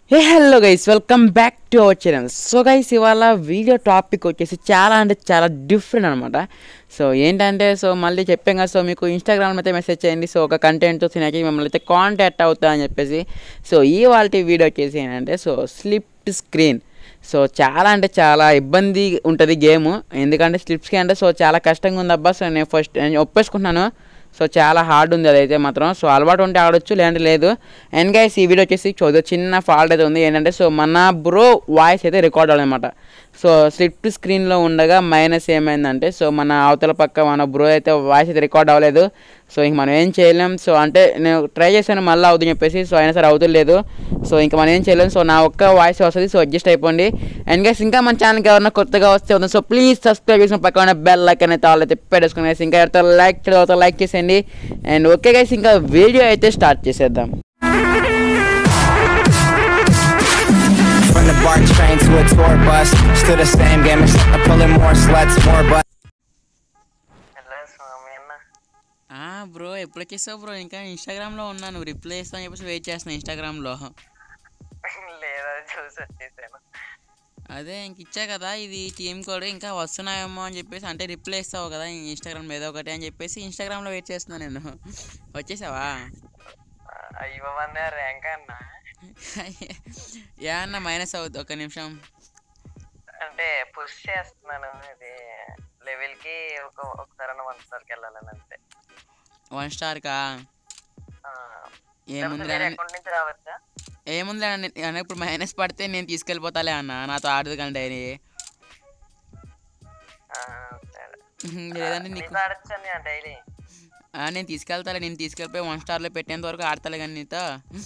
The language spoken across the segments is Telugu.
Hey hello guys welcome back to our channel so guys ఇవాళ వీడియో టాపిక్ వచ్చేసి చాలా అంటే చాలా డిఫరెంట్ అనమాట సో ఏంటంటే సో మళ్ళీ చెప్పాం కదా సో మీకు ఇన్స్టాగ్రామ్ అయితే మెసేజ్ చేయండి సో ఒక కంటెంట్ తినకి మిమ్మల్ని అయితే కాంటాక్ట్ అవుతా అని చెప్పేసి సో ఈ వాళ్ళ వీడియో వచ్చేసి ఏంటంటే సో స్లిప్ స్క్రీన్ సో చాలా అంటే చాలా ఇబ్బంది ఉంటుంది గేమ్ ఎందుకంటే స్లిప్ స్క్రీన్ అంటే సో చాలా కష్టంగా ఉంది అబ్బా సో నేను ఫస్ట్ నేను ఒప్పేసుకుంటున్నాను సో చాలా హార్డ్ ఉంది అదైతే మాత్రం సో అలవాటు ఉంటే ఆడొచ్చు లేదంటే లేదు అండ్ గైస్ ఈ వీడియో వచ్చేసి చదువు చిన్న ఫాల్ట్ అయితే ఉంది ఏంటంటే సో మన బ్రో వాయిస్ అయితే రికార్డ్ అవ్వాలన్నమాట సో స్లిప్ స్క్రీన్లో ఉండగా మైనస్ ఏమైందంటే సో మన అవతల పక్క మన బ్రో అయితే వాయిస్ అయితే రికార్డ్ అవ్వలేదు సో ఇంక మనం ఏం చేయలేం సో అంటే నేను ట్రై చేశాను మళ్ళీ అవుతుంది చెప్పేసి సో అయినా సరే అవుతులేదు సో ఇంకా మనం ఏం చేయలేం సో నా ఒక్క వాయిస్ వస్తుంది సో అడ్జస్ట్ అయిపోండి అండ్ గైస్ ఇంకా మన ఛానల్కి ఎవరైనా కొత్తగా వస్తే ఉంది సో ప్లీజ్ సబ్స్క్రైబ్ చేసిన పక్కన బెల్ లైక్ అనేది తాళ్ళు అయితే పెట్టేసుకుని guys. ఇంకా ఎవరితో లైక్ చేయడం లైక్ చేసేయండి అండ్ ఓకే గైస్ ఇంకా వీడియో అయితే స్టార్ట్ చేసేద్దాం From the BART train to a tour bus, still the same game, except I'm pulling more sluts, more butts. Hello Swami అన్న బ్రో ఎప్పుడు వచ్చేసావు బ్రో ఇంకా ఇన్స్టాగ్రామ్లో ఉన్నాను రిప్లై ఇస్తాను చెప్పేసి వెయిట్ చేస్తున్నాను ఇన్స్టాగ్రామ్లో లేదా చూసి వచ్చేసాను అదే ఇంక ఇచ్చా కదా ఇది టీమ్ కోడ్ ఇంకా వస్తున్నాయేమో అని చెప్పేసి అంటే రిప్లై ఇస్తావు కదా ఇన్స్టాగ్రామ్ ఏదో ఒకటి అని చెప్పేసి ఇన్స్టాగ్రామ్లో వెయిట్ చేస్తున్నాను నేను వచ్చేసావా అయ్యో మంది ర్యాంక్ అన్న యా అన్న మైనస్ అవుద్ది ఒక నిమిషం అంటే పుష్ చేస్తున్నాను ఇది లెవెల్ కి ఒక ఒకసారి వన్ స్టార్కి వెళ్ళాలని అంతే వన్ స్టార్కా ఆ, ఏముంది లేకపోతే వేరే అకౌంట్ నుంచి రావచ్చా ఏముంది అన్న ఇప్పుడు మైనస్ పడితే నేను తీసుకెళ్ళిపోతాలే అన్న నాతో ఆడదు కంటే ఆ, సరే. లేదంటే నీకు నీతో ఆడొచ్చా డైలీ ఆ, నేను తీసుకెళ్తాలే నేను తీసుకెళ్ళిపోయి వన్ స్టార్లో పెట్టేంత వరకు ఆడతాలే కానీ నీతో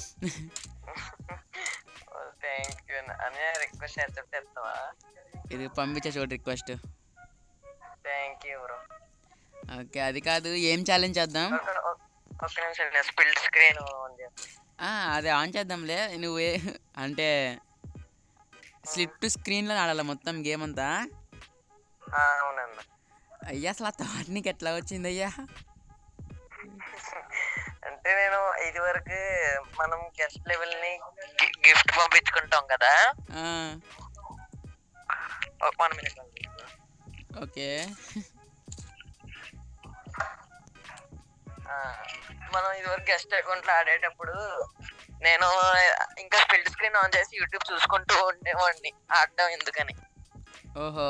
థ్యాంక్ యూ అని రిక్వెస్ట్ యాక్సెప్ట్ చేస్తావా ఇది పంపించే చూడు request thank you bro okay అది కాదు ఏం ఛాలెంజ్ చేద్దాం ఒక్క నిమిషం నేను స్పిల్డ్ స్క్రీన్ ఆన్ చేస్తాను ఆ, అది ఆన్ చేద్దాంలే నువ్వు ఏ అంటే స్లిప్ టు స్క్రీన్లో ఆడాలి మొత్తం గేమ్ అంతా ఆ, అవునన్న అయ్యా అసలు ఆ థాట్ నీకు ఎట్లా వచ్చింది అయ్యా అంటే నేను ఇది వరకు మనం గెస్ట్ లెవెల్ ని గిఫ్ట్ పంపించుకుంటాం కదా ఆ, ఒక వన్ మినిట్ ఓకే మనం ఇది వరకు గెస్ట్ అకౌంట్ లో ఆడేటప్పుడు నేను ఇంకా స్పిల్డ్ స్క్రీన్ ఆన్ చేసి యూట్యూబ్ చూసుకుంటూ ఉండేవాడిని ఆడడం ఎందుకని ఓహో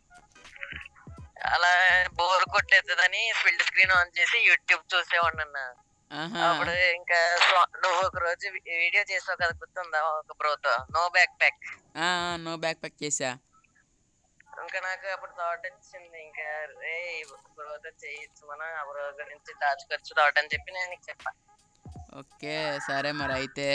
అలా బోర్ కొట్టేస్తుందని స్పిల్డ్ స్క్రీన్ ఆన్ చేసి యూట్యూబ్ చూసేవాడిని అన్న ఆహా అప్పుడు ఇంకా సో- నువ్వు ఒక రోజు వీడియో చేసావు కదా గుర్తుందా ఒక బ్రోతో no backpack no backpack చేసా ఇంకా నాకు అప్పుడు థాట్ వచ్చింది ఇంకా రే బ్రోతో చేయొచ్చు మనం ఆ బ్రో గురించి దాచుకోవచ్చు థాట్ అని చెప్పి నేను నీకు చెప్పా ఓకే సరే మరి అయితే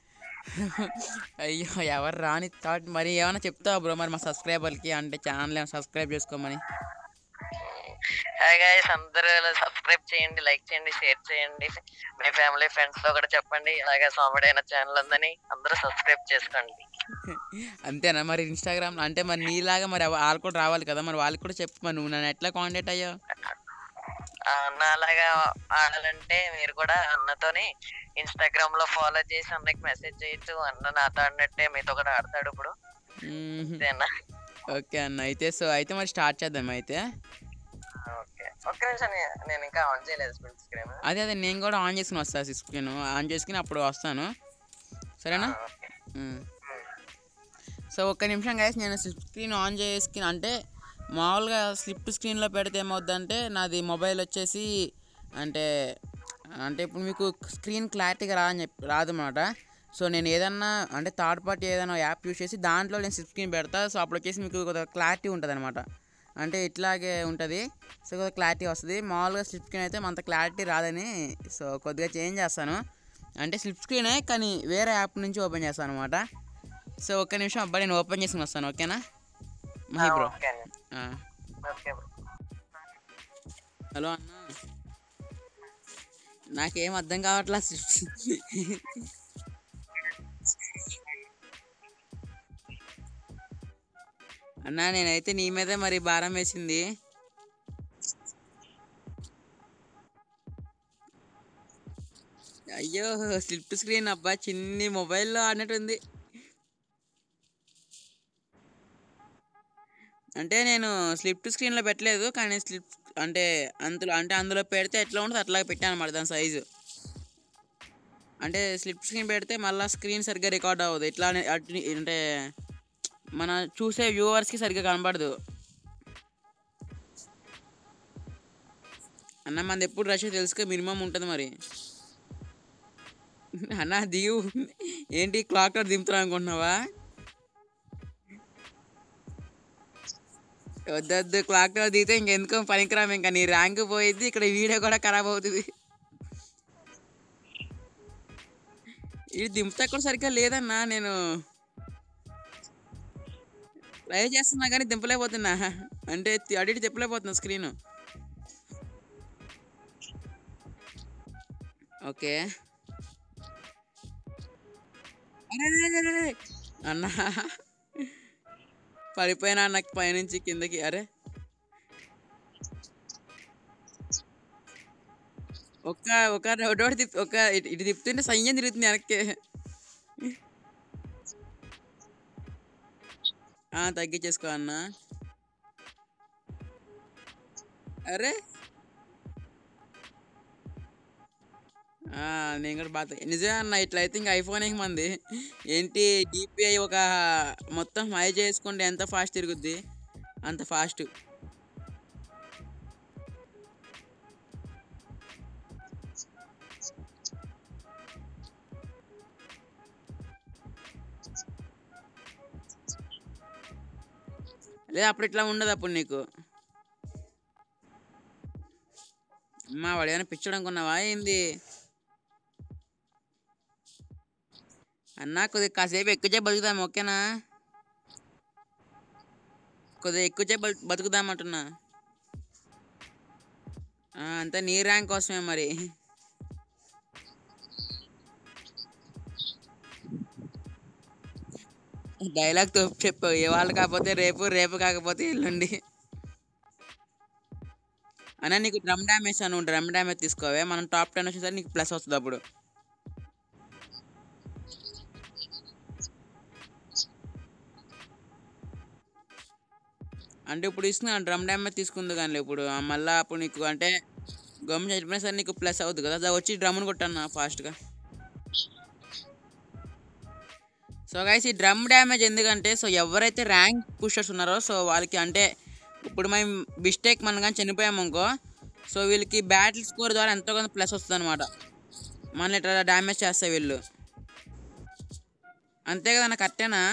అయ్యో ఎవరు రాని థాట్ మరి ఏమైనా చెప్తావా బ్రో మరి మా సబ్స్క్రైబర్కి అంటే ఛానల్ ఏమైనా సబ్స్క్రైబ్ చేసుకోమని హాయ్ గైస్ అందరూ సబ్స్క్రైబ్ చేయండి లైక్ చేయండి షేర్ చేయండి మీ ఫ్యామిలీ ఫ్రెండ్స్ తో కూడా చెప్పండి ఇలాగే సోమడైన ఛానల్ ఉందని అందరూ సబ్స్క్రైబ్ చేసుకోండి అంతేనా మరి ఇన్స్టాగ్రామ్ అంటే మరి నీలాగా మరి అవ- వాళ్ళు కూడా రావాలి కదా మరి వాళ్ళకి కూడా చెప్పు మరి నువ్వు నన్ను ఎట్లా కాంటాక్ట్ అయ్యావు ఆ, నాలాగా ఆడాలంటే మీరు కూడా అన్నతోని ఇన్స్టాగ్రామ్ లో ఫాలో చేసి అన్నకి మెసేజ్ చేయొచ్చు అన్న నాతో ఆడినట్టే మీతో కూడా ఆడతాడు ఇప్పుడు మ్మ్. అంతేనా ఓకే అన్న అయితే సో అయితే మరి స్టార్ట్ చేద్దాం అయితే ఓకే ఒక్క నిమిషం నే- నేను ఇంకా ఆన్ చేయలేదు స్పిల్ స్క్రీన్ అదే అదే నేను కూడా ఆన్ చేసుకుని వస్తాను స్క్రీన్ ఆన్ చేసుకుని అప్పుడు వస్తాను సరేనా ఓకే మ్మ్. సో ఒక్క నిమిషం గైస్ నేను స్క్రీన్ ఆన్ చేసుకుని అంటే మామూలుగా స్లిప్ స్క్రీన్లో పెడితే ఏమవుద్దంటే నాది మొబైల్ వచ్చేసి అంటే అంటే ఇప్పుడు మీకు స్క్రీన్ క్లారిటీగా రా అని చెప్పి రాదన్నమాట సో నేను ఏదన్నా అంటే థర్డ్ పార్టీ ఏదైనా యాప్ యూస్ చేసి దాంట్లో నేను స్లిప్ స్క్రీన్ పెడతా సో అప్పుడు వచ్చేసి మీకు కొద్దిగా క్లారిటీ ఉంటుంది అనమాట అంటే ఇట్లాగే ఉంటుంది సో కొద్దిగా క్లారిటీ వస్తుంది మామూలుగా స్లిప్ స్క్రీన్ అయితే అంత క్లారిటీ రాదని సో కొద్దిగా చేంజ్ చేస్తాను అంటే స్లిప్ స్క్రీనే కానీ వేరే యాప్ నుంచి ఓపెన్ చేస్తాను అనమాట సో ఒక్క నిమిషం అబ్బా నేను ఓపెన్ చేసుకుని వస్తాను ఓకేనా మహి బ్రో ఓకే అండి ఆ. ఓకే బ్రో హలో అన్న నాకేం అర్థం కావట్లా అన్నా నేనైతే నీ మీదే మరి భారం వేసింది అయ్యో స్లిప్ స్క్రీన్ అబ్బా చిన్ని మొబైల్లో ఆడినట్టుంది అంటే నేను స్లిప్ టు స్క్రీన్లో పెట్టలేదు కానీ స్లిప్ అంటే అందులో అంటే అందులో పెడితే ఎట్లా ఉంటుంది అట్లా పెట్టాను అనమాట దాని సైజు అంటే స్లిప్ స్క్రీన్ పెడితే మళ్ళీ స్క్రీన్ సరిగ్గా రికార్డ్ అవ్వదు ఇట్లా అనే- అటు- అంటే మన చూసే వ్యూవర్స్కి సరిగ్గా కనపడదు అన్న మనది ఎప్పుడు రష్ తెలుసుక మినిమం ఉంటుంది మరి అన్న దిగు ఏంటి క్లాక్ టవర్ దింపుతారు అనుకుంటున్నావా వద్దొద్దు క్లాక్ టవర్ దిగితే ఇంకెందుకో పనికిరాము ఇంకా నీ ర్యాంక్ పోయిద్ది ఇక్కడ వీడియో కూడా ఖరాబ్ అవుతుంది ఇది దింపుతా కూడా సరిగ్గా లేదన్నా నేను ట్రై చేస్తున్నా కానీ దింపలేకపోతున్నా అంటే తి- అటు ఇటు తిప్పలేకపోతున్నా స్క్రీన్ ఓకే అరే, అరే, అరే, అరే, అరే. అన్నా పడిపోయినా నాకు పైనుంచి కిందకి అరే ఒక్క ఒక ఒకటి తిప్ ఒక ఇటు ఇటు తిప్పుతుంటే సయ్యం తిరుగుతుంది వెనక్కి ఆ, తగ్గించేసుకో అన్న అరే ఆ, నేను కూడా బాగా తగ్గి- నిజమే అన్న ఇట్లా అయితే ఇంకా ఐఫోన్ ఏం మంది ఏంటి డిపిఐ ఒక మొత్తం హై చేసుకుంటే ఎంత ఫాస్ట్ తిరుగుద్ది అంత ఫాస్ట్ లేదా అప్పుడు ఇట్లా ఉండదు అప్పుడు నీకు అమ్మా వాడు ఏమైనా పిచ్చడం అనుకున్నావా ఏంది అన్నా కొద్దిగా కాసేపు ఎక్కువసేపు బతుకుదాం ఓకేనా కొద్దిగా ఎక్కువసేపు బతు- బతుకుదామంటున్నా ఆ, అంతా నీ ర్యాంక్ కోసమే మరి డైలాగ్ తో చెప్పు ఇవాళ కాకపోతే రేపు రేపు కాకపోతే ఎల్లుండి అన్న నీకు డ్రమ్ డ్యామేజ్ అని డ్రమ్ డ్యామేజ్ తీసుకోవే మనం టాప్ టెన్ వచ్చేసరికి నీకు ప్లస్ వస్తుంది అప్పుడు అంటే ఇప్పుడు ఇస్తున్నా డ్రమ్ డ్యామేజ్ తీసుకుంది కానీ ఇప్పుడు ఆ మళ్ళా అప్పుడు నీకు అంటే గమ్ చెప్పినా సరే నీకు ప్లస్ అవుతుంది కదా దా వచ్చి డ్రమ్ను కొట్టన్నా ఫాస్ట్గా సో గైస్ ఈ డ్రమ్ డ్యామేజ్ ఎందుకంటే సో ఎవరైతే ర్యాంక్ పుషర్స్ ఉన్నారో సో వాళ్ళకి అంటే ఇప్పుడు మేము మిస్టేక్ మనం కానీ చనిపోయామనుకో సో వీళ్ళకి బ్యాటిల్ స్కోర్ ద్వారా ఎంతో కొంత ప్లస్ వస్తుంది అనమాట మనల్ని ఇట్లా డ్యామేజ్ చేస్తాయి వీళ్ళు అంతే కదా నాకు కరెక్టేనా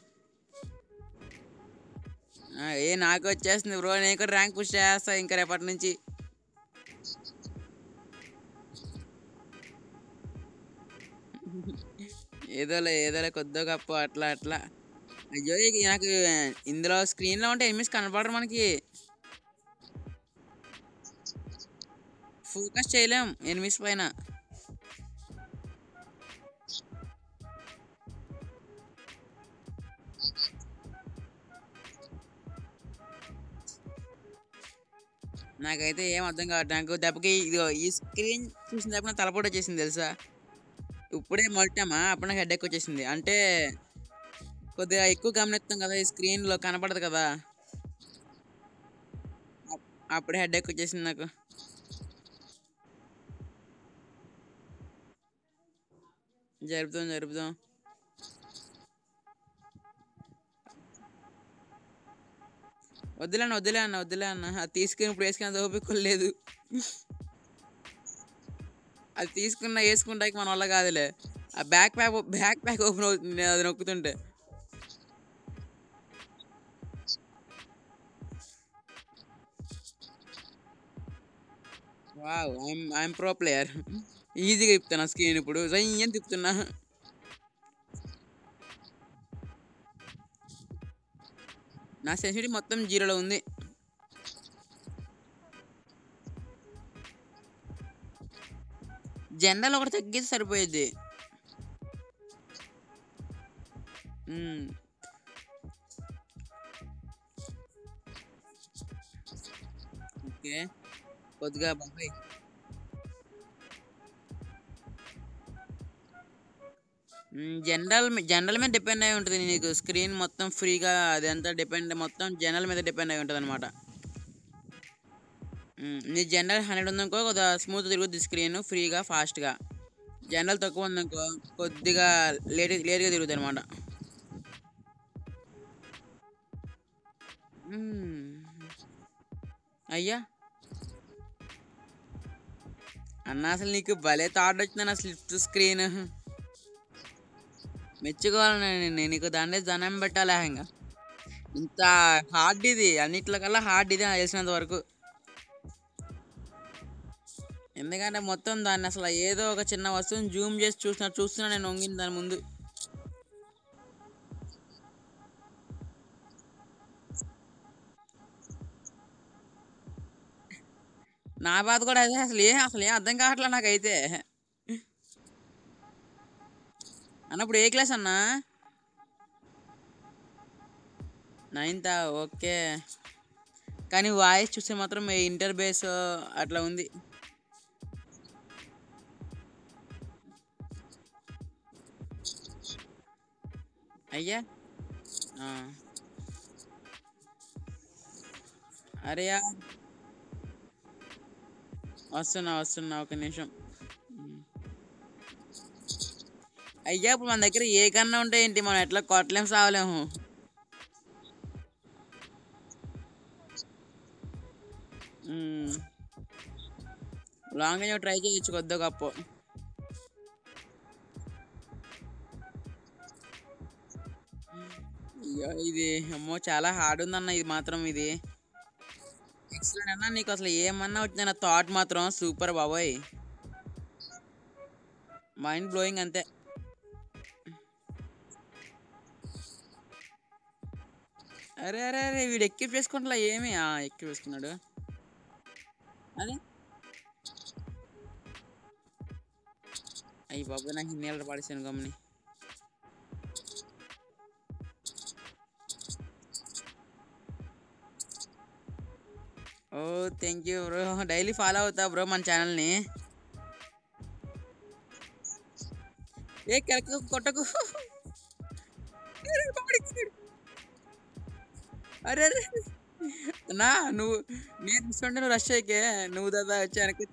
ఆ, ఏ నాకు వచ్చేస్తుంది బ్రో నేను కూడా ర్యాంక్ పుష్ చేస్తా ఇంకా రేపటి నుంచి ఏదోలే ఏదోలే కొద్దో గొప్ప అట్లా అట్లా అయ్యో ఇక నాకు ఇందులో స్క్రీన్లో ఉంటే ఎనిమిస్ కనపడరు మనకి ఫోకస్ చేయలేం ఎనిమిస్ పైన నాకైతే ఏం అర్థం కావట్లేదు నాకు దెబ్బకి ఇదిగో ఈ స్క్రీన్ చూసిన దెబ్బ నా తలపోటు వచ్చేసింది తెలుసా ఇప్పుడే మొట్టామా అప్పుడు నాకు హెడ్ వచ్చేసింది అంటే కొద్దిగా ఎక్కువ గమనిస్తాం కదా ఈ స్క్రీన్లో కనపడదు కదా అప్- అప్పుడే హెడ్ వచ్చేసింది నాకు జరుపుదాం జరుపుదాం వద్దులే అన్న వద్దులే అన్న వద్దులే అన్న అది తీసుకుని ఇప్పుడు వేసుకునే ఓపిక లేదు అది తీసుకున్న వేసుకుంటాకి మన వల్ల కాదులే ఆ backpack backpack open అవుతుంది నేను అది నొక్కుతుంటే wow I'm I'm pro player ఈజీగా తిప్పుతున్నా స్క్రీన్ ఇప్పుడు ఏం తిప్పుతున్నా నా సెన్సిటివ్ మొత్తం జీరోలో ఉంది జెండాలు ఒకటి తగ్గిస్తే సరిపోయేది మ్మ్. ఓకే కొద్దిగా బాబాయ్ జనరల్ జనరల్ మీద డిపెండ్ అయి ఉంటుంది నీకు స్క్రీన్ మొత్తం ఫ్రీగా అదంతా డిపెండ్ మొత్తం జనరల్ మీద డిపెండ్ అయి ఉంటుంది అనమాట నీ జనరల్ హండ్రెడ్ ఉందనుకో కొద్దిగా స్మూత్ తిరుగుద్ది స్క్రీన్ ఫ్రీగా ఫాస్ట్గా జనరల్ తక్కువ ఉందనుకో కొద్దిగా లేట్ లేట్గా తిరుగుతుంది అనమాట అయ్యా అన్న అసలు నీకు భలే థాట్ వచ్చిందన్న స్లిప్ స్క్రీన్ మెచ్చుకోవాలి నేను నీకు దాన్ని జనం పెట్టాలి ఇంకా ఇంత హార్డ్ ఇది అన్నిట్లో కల్లా హార్డ్ ఇది నాకు తెలిసినంత వరకు ఎందుకంటే మొత్తం దాన్ని అసలు ఏదో ఒక చిన్న వస్తువుని జూమ్ చేసి చూస్తున్నా చూస్తున్నా నేను వంగిన దాని ముందు నా బాధ కూడా అదే అసలు ఏ అసలు ఏం అర్థం కావట్లే నాకైతే అన్నప్పుడు ఏ క్లాస్ అన్నా నైన్తా ఓకే కానీ వాయిస్ చూస్తే మాత్రం ఇంటర్ బేస్ అట్లా ఉంది అయ్యా ఆ. అరే యా వస్తున్నా వస్తున్నా ఒక నిమిషం ఉమ్. అయ్యా ఇప్పుడు మన దగ్గర ఏ కన్నా ఉంటే ఏంటి మనం ఎట్లా కొట్టలేం సావలేము ఉమ్. లాంగ్ రేంజ్ ట్రై చేయొచ్చు కొద్దిగా గొప్ప అయ్యో ఇది అమ్మో చాలా హార్డ్ ఉందన్న ఇది మాత్రం ఇది ఎక్సలెంట్ అన్న నీకు అసలు ఏమన్నా వచ్చిన థాట్ మాత్రం సూపర్ బాబోయ్ మైండ్ బ్లోయింగ్ అంతే అరే అరే అరే వీడు ఎక్కి వేసుకుంటా ఏమి ఆ, ఎక్కి వేసుకున్నాడు అదే అయ్యి బాబు నాకు నీళ్ళ పడేసాను గమని ఓ thank you bro daily follow అవుతా బ్రో మన ఛానల్ని ఏ కెరక కొట్టకు అరే, వాడికి- అరే అరే నా నువ్వు నేను చూస్తుంటే నువ్వు రష్ అయ్యకే నువ్వు దాదా వచ్చి వెనక్కి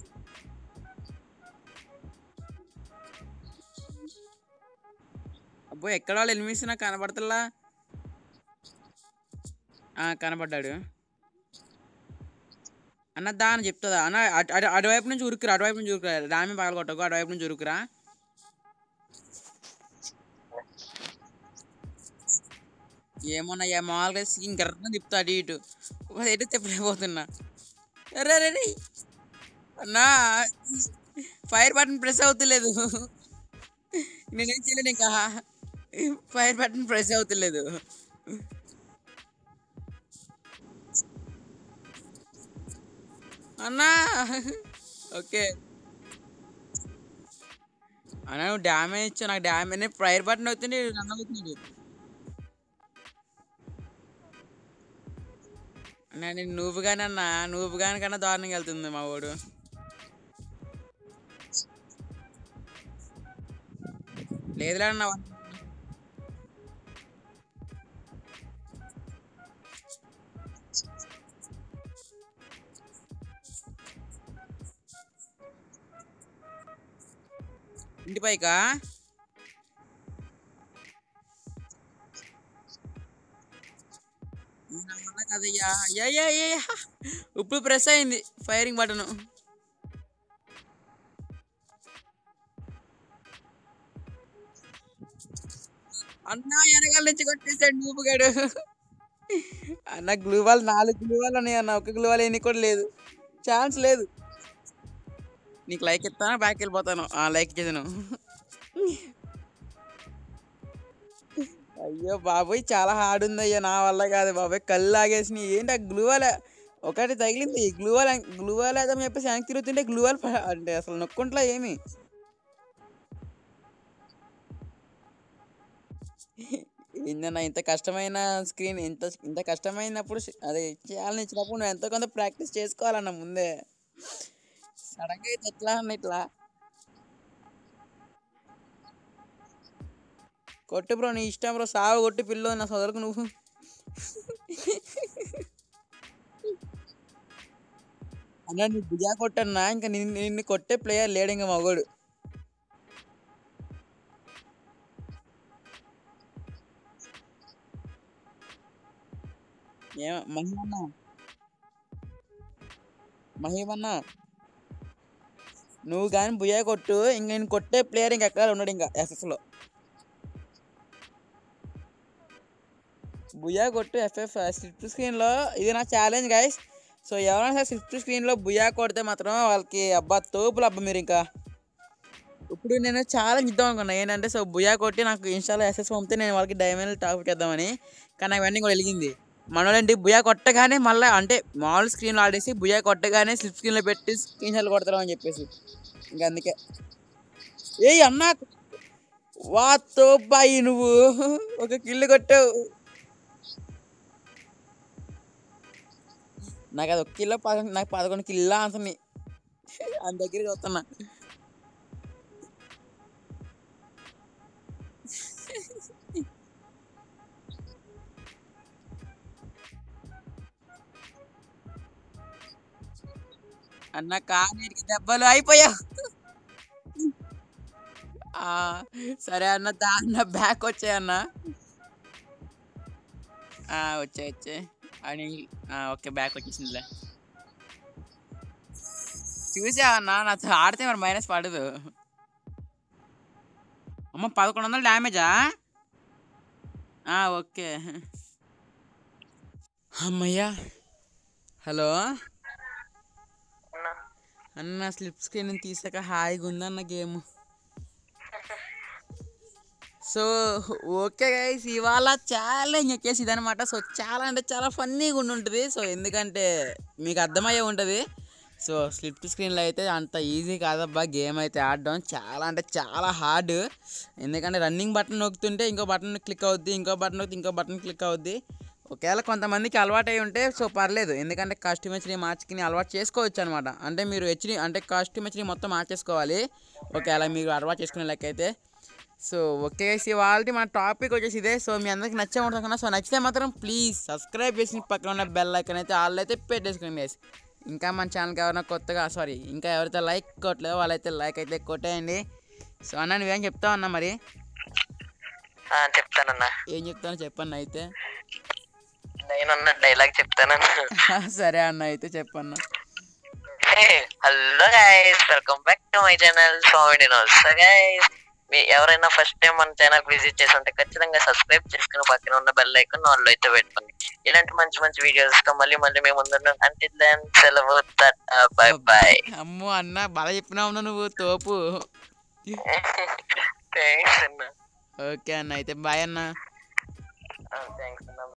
అబ్బో ఎక్కడ వాళ్ళు ఎనిమిస్ నాకు కనబడతలా ఆ, కనబడ్డాడు అన్న దా అని చెప్తుందా అన్న అటు అటు అటువైపు నుంచి ఉరుకురా అటువైపు నుంచి ఉరుకురా రామి పగల కొట్టకు అటువైపు నుంచి ఉరుకురా ఏమన్నా ఏ మామూలుగా స్కిన్ గర్రన తిప్పుతా అటు ఇటు ఒక ఎటు తిప్పలేకపోతున్నా అరే అరే అరే. అన్నా ఫైర్ బటన్ ప్రెస్ అవుతలేదు నేనేం చేయలేను ఇంకా ఫైర్ బటన్ ప్రెస్ అవుతలేదు అన్నా ఓకే అన్నా నువ్వు డ్యామేజ్ ఇచ్చావు నాకు డ్యామేజ్ ఫైర్ బటన్ అవుతుంది రన్ అవుతుంది అన్నా నేను నువ్వు కానీ అన్నా నువ్వు కానీ కన్నా దారుణంగా వెళ్తుంది మా వాడు లేదులే అన్న ఇంటి పైకా నా వల్ల కాదయ్యా అయ్యా అయ్యా అయ్యా ఇప్పుడు ప్రెస్ అయింది ఫైరింగ్ బటన్ అన్నా వెనకాల నుంచి కొట్టేసాడు నూపుగాడు అన్న గ్లూవాల్ నాలుగు గ్లూవాల్ ఉన్నాయి అన్న ఒక గ్లూవాల్ ఎన్ని కూడా లేదు ఛాన్స్ లేదు నీకు లైక్ ఇస్తాను బ్యాక్ వెళ్ళిపోతాను ఆ లైక్ చేసాను అయ్యో బాబోయ్ చాలా హార్డ్ ఉంది అయ్యా నా వల్ల కాదు బాబోయ్ కళ్ళు లాగేసినాయి ఏంటి ఆ గ్లూవాల్ ఒకటి తగిలింది గ్లూవాల్ గ్లూవాల్ అని చెప్పేసి వెనక్కి తిరుగుతుంటే గ్లూవాల్ అంటే అసలు నొక్కుంట్లా ఏమి ఏందన్నా ఇంత కష్టమైన స్క్రీన్ ఇంత ఇంత కష్టమైనప్పుడు ష- అదే చేయాలని ఇచ్చినప్పుడు నువ్వు ఎంతో కొంత ప్రాక్టీస్ చేసుకోవాలన్న ముందే సడన్గా అయితే ఎట్లా అన్న ఇట్లా కొట్టు బ్రో నీ ఇష్టం బ్రో సాగు కొట్టి పిల్లో నా సోదరుకు నువ్వు అన్నా నీ భుజా కొట్టన్నా ఇంకా నిన్ను నిన్ను కొట్టే ప్లేయర్ లేడు ఇంకా మగోడు ఏమ మహిమన్న మహిమన్న నువ్వు కానీ భుజా కొట్టు ఇంక నేను కొట్టే ప్లేయర్ ఇంకెక్కడ ఉన్నాడు ఇంకా ఎస్ఎస్లో బుయా కొట్టు ఎఫ్ఎఫ్ స్లిప్ స్క్రీన్లో ఇది నా ఛాలెంజ్ గైస్ సో ఎవరైనా సరే స్లిప్ స్క్రీన్లో బుయా కొడితే మాత్రం వాళ్ళకి అబ్బా తోపులు అబ్బా మీరు ఇంకా ఇప్పుడు నేను ఛాలెంజ్ ఇద్దాం అనుకున్నా ఏంటంటే సో బుయా కొట్టి నాకు ఇన్స్టాలో ఎస్ఎస్ పంపితే నేను వాళ్ళకి డైమండ్ టాపిక్ ఇద్దామని కానీ నాకు వెంటనే కూడా వెలిగింది మనోళ్ళంటే బుయా కొట్టగానే మళ్ళీ అంటే మామూలు స్క్రీన్లో ఆడేసి బుయా కొట్టగానే స్లిప్ స్క్రీన్లో పెట్టి స్క్రీన్ షాట్లు కొడతారు అని చెప్పేసి ఇంకా అందుకే ఏయ్ అన్నా వా తోపాయి నువ్వు ఒక కిల్లు కొట్టావు నాకు అది ఒక కిలో పదకొండు నాకు పదకొండు కిలో అంతుంది అంత దగ్గర చూస్తున్నా అన్న కానీటికి దెబ్బలు అయిపోయావు ఆ, సరే అన్న దా అన్న బ్యాక్ వచ్చాయి అన్న ఆ, వచ్చాయి వచ్చాయి అని ఆ, ఓకే బ్యాక్ వచ్చేసిందిలే చూసా అన్న నాతో ఆడితే మరి మైనస్ పడదు అమ్మ పదకొండు వందలు డ్యామేజా ఆ, ఓకే అమ్మయ్యా హలో అన్నా అన్న స్లిప్ స్క్రీన్ తీసాక హాయిగా ఉందన్న గేమ్ సో ఓకే గైస్ ఇవాళ ఛాలెంజ్ వచ్చేసి ఇదనమాట సో చాలా అంటే చాలా ఫన్నీగా ఉండి ఉంటుంది సో ఎందుకంటే మీకు అర్థమయ్యే ఉంటుంది సో స్లిప్ స్క్రీన్లో అయితే అంత ఈజీ కాదబ్బా గేమ్ అయితే ఆడడం చాలా అంటే చాలా హార్డ్ ఎందుకంటే రన్నింగ్ బటన్ నొక్కుతుంటే ఇంకో బటన్ క్లిక్ అవుద్ది ఇంకో బటన్ నొక్కితే ఇంకో బటన్ క్లిక్ అవుద్ది ఒకవేళ కొంతమందికి అలవాటు అయి ఉంటే సో పర్లేదు ఎందుకంటే కాస్ట్యూమ్ హెచ్ని మార్చుకుని అలవాటు చేసుకోవచ్చు అనమాట అంటే మీరు హెచ్ని అంటే కాస్ట్యూమ్ హెచ్ని మొత్తం మార్చేసుకోవాలి ఒకవేళ మీరు అలవాటు చేసుకునే లెక్క అయితే సో ఓకే ఇవాళ మన టాపిక్ వచ్చేసి ఇదే సో మీ అందరికి నచ్చే ఉంటుంది కదా సో నచ్చితే మాత్రం ప్లీజ్ సబ్స్క్రైబ్ చేసి పక్కన ఉన్న బెల్ ఐకన్ అయితే వాళ్ళు అయితే పెట్టేసుకోండి guys. ఇంకా మన ఛానల్కి ఎవరైనా కొత్తగా సారీ ఇంకా ఎవరైతే లైక్ కొట్టలేదో వాళ్ళైతే లైక్ అయితే కొట్టేయండి సో అన్న నువ్వేం చెప్తావు అన్న మరి ఆ, చెప్తానన్నా ఏం చెప్తానో చెప్పన్న అయితే నేను అన్న డైలాగ్ చెప్తానన్నా సరే అన్న అయితే చెప్పన్న hello guys welcome back to my channel స్వామి సో గైస్ మీ ఎవరైనా ఫస్ట్ టైం మన ఛానల్ విజిట్ చేసి ఉంటే ఖచ్చితంగా సబ్స్క్రైబ్ చేసుకుని పక్కన ఉన్న బెల్ ఐకాన్ ఆన్లో అయితే పెట్టుకోండి ఇలాంటి మంచి మంచి వీడియోస్ తో మళ్ళీ మళ్ళీ మేము ముందున్నాం అంటే దెన్ సెలవు బాయ్ బాయ్ అమ్మో అన్న బాగా చెప్పినావు నువ్వు తోపు థ్యాంక్స్ అన్న ఓకే అన్న అయితే బాయ్ అన్న